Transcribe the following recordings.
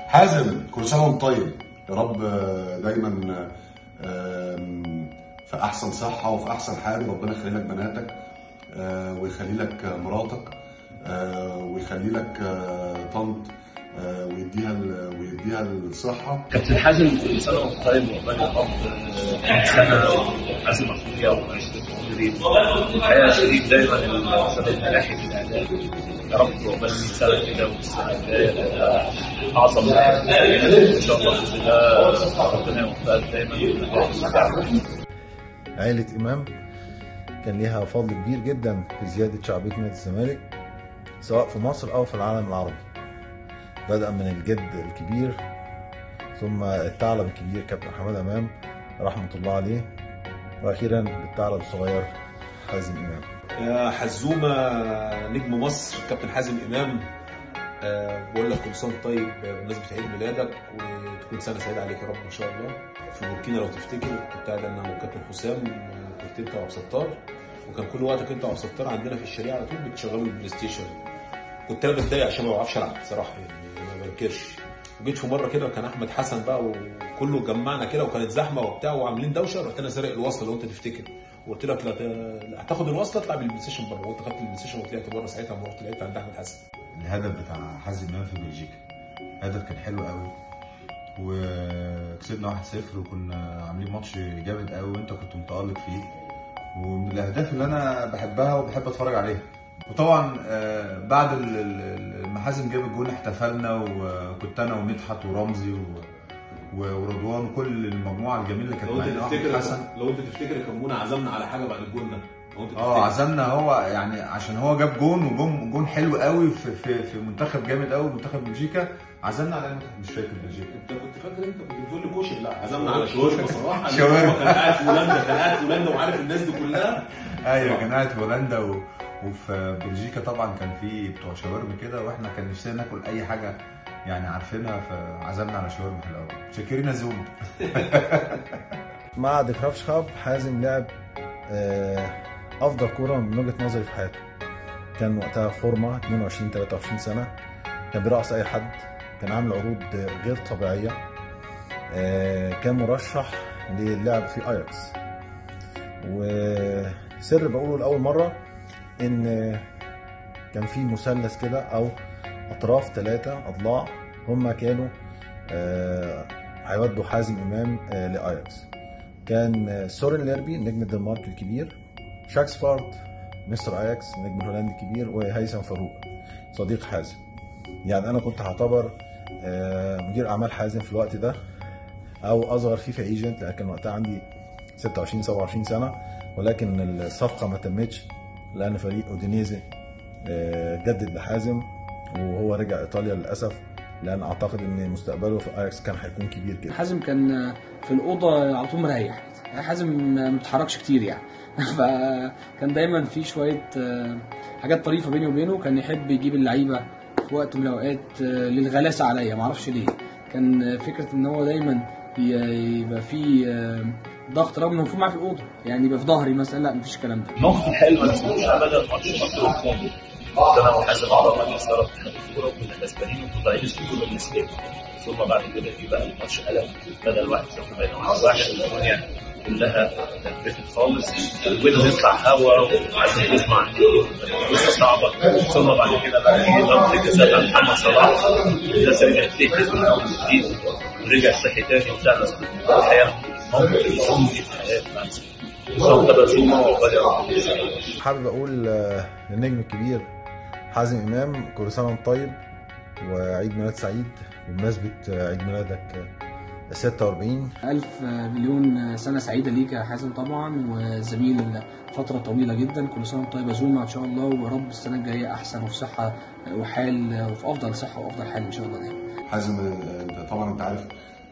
حازم كل سنه وانت طيب يا رب آه، دايما آم، في احسن صحه وفي احسن حال ربنا يخلي لك بناتك آه، ويخلي لك مراتك آه، ويخلي لك آه، طنط آه، ويديها ال- ويديها الصحه كابتن حازم كل سنه وانت طيب وعقبال يا رب آه، سنه حازم اخويا وعشره عمري الحقيقه يا شريف دايما سبب نجاحي في الاعلام يا رب عقبال 100 سنه كده والسنه الجايه تبقى اعظم من ان شاء الله باذن الله ربنا يوفقك دايما بالنجاح عائلة إمام كان ليها فضل كبير جدا في زيادة شعبية نادي الزمالك سواء في مصر أو في العالم العربي بدءا من الجد الكبير ثم الثعلب الكبير كابتن حماد أمام رحمة الله عليه وأخيرا بالثعلب الصغير حازم إمام يا حزومة نجم مصر كابتن حازم إمام أه بقول لك كل سنة وأنت طيب بمناسبة عيد ميلادك وتكون سنة سعيدة عليك يا رب إن شاء الله في بوركينا لو تفتكر كنت قاعد أنا وكابتن حسام كنت أنت وعبد الستار وكان كل وقتك أنت وعبد الستار عندنا في الشارع على طول بتشغلوا البلاي ستيشن كنت أنا بتضايق عشان ما بعرفش ألعب بصراحة يعني ما بنكرش وجيت في مرة كده كان أحمد حسن بقى وكله جمعنا كده وكانت زحمة وبتاع وعاملين دوشة رحت أنا سارق الوصلة لو أنت تفتكر وقلت لك لا ت- لا هتاخد الوصله اطلع بالبلاي ستيشن بره وانت خدت البلاي ستيشن وطلعت بره ساعتها لما رحت لعبت عند احمد حسن الهدف بتاع حازم امام في بلجيكا هدف كان حلو قوي وكسبنا 1-0 وكنا عاملين ماتش جامد قوي وانت كنت متالق فيه ومن الاهداف اللي انا بحبها وبحب اتفرج عليها وطبعا آه، بعد ال- ال- ال- ما حازم جاب الجون احتفلنا وكنت انا ومدحت ورمزي و- و- ورضوان وكل المجموعه الجميله اللي كانت لو انت معانا أحمد تفتكر حسن لو انت تفتكر كان منى عزمنا على حاجه بعد الجون ده لو انت اه عزمنا هو يعني عشان هو جاب جون وجون جون حلو قوي في في, في منتخب جامد قوي منتخب بلجيكا عزمنا على منتخب مش فاكر بلجيكا انت كنت فاكر انت كنت بتقول لي كوشر لا عزمنا على شاورما صراحه شاورما. هو كان قاعد في هولندا كان قاعد في هولندا وعارف الناس دي كلها ايوه كان قاعد في هولندا و... وفي بلجيكا طبعا كان في بتوع شاورما كده واحنا كان نفسنا ناكل اي حاجه يعني عارفينها فعزمنا على شاورما في الاول شاكرين زوم مع ديكرافش خاب حازم لعب آه، افضل كوره من وجهه نظري في حياته كان وقتها فورمه 22 23 سنه كان بيرقص اي حد كان عامل عروض غير طبيعيه آه، كان مرشح للعب في اياكس وسر بقوله لاول مره ان كان في مثلث كده او اطراف ثلاثه اضلاع هم كانوا آه، هيودوا حازم امام آه، لاياكس كان آه، سورين ليربي نجم الدنمارك الكبير شاكس فارد مستر اياكس نجم الهولندي الكبير وهيثم فاروق صديق حازم يعني انا كنت هعتبر آه، مدير اعمال حازم في الوقت ده او اصغر فيفا ايجنت لان كان وقتها عندي 26 27 سنه ولكن الصفقه ما تمتش لان فريق اودينيزي آه، جدد لحازم وهو رجع ايطاليا للاسف لان اعتقد ان مستقبله في اياكس كان هيكون كبير جدا حازم كان في الاوضه على طول مريح حازم ما بيتحركش كتير يعني فكان دايما في شويه آه، حاجات طريفه بيني وبينه كان يحب يجيب اللعيبه في وقت من الاوقات آه، للغلاسه عليا ما اعرفش ليه كان آه، فكره ان هو دايما ي- يبقى في آه، ضغط رغم انه المفروض معاه في الاوضه يعني يبقى في ظهري مثلا لا مفيش الكلام ده الموقف الحلو ما نسيبوش ابدا ماتش مصر والكونغو كنت انا وحازم على مجلس اداره اتحاد الكوره وكنا كسبانين وكنا طالعين السجون بالنسبه ثم بعد كده في بقى الماتش قلب بدل واحد صفر بقينا واحد واحد الدنيا كلها تنبتت خالص وبينا نطلع هوا وعايزين نسمع عن قصه صعبه ثم بعد كده بقى في ضربه جزاء على محمد صلاح الناس رجعت تهتف من اول وجديد ورجع صحي تاني وبتاع بس الحقيقه موقف الام في الحياه بتاعتي وصلت بزومه وعقبال يا رب حابب اقول آه، للنجم الكبير حازم امام كل سنه وانت طيب وعيد ميلاد سعيد بمناسبه آه، عيد ميلادك آه، 46 ألف مليون سنة سعيدة ليك يا حازم طبعا وزميل فترة طويلة جدا كل سنة وانت طيب يا زوما إن شاء الله ورب السنة الجاية أحسن وفي صحة وحال وفي أفضل صحة وأفضل حال إن شاء الله دايما حازم آه، انت طبعا انت عارف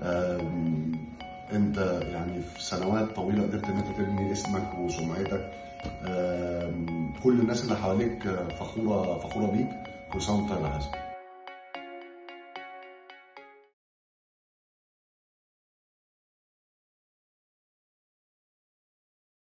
آم، انت يعني في سنوات طويله قدرت ان انت تبني اسمك وسمعتك آم، كل الناس اللي حواليك آه، فخوره فخوره بيك كل سنه وانت طيب يا حازم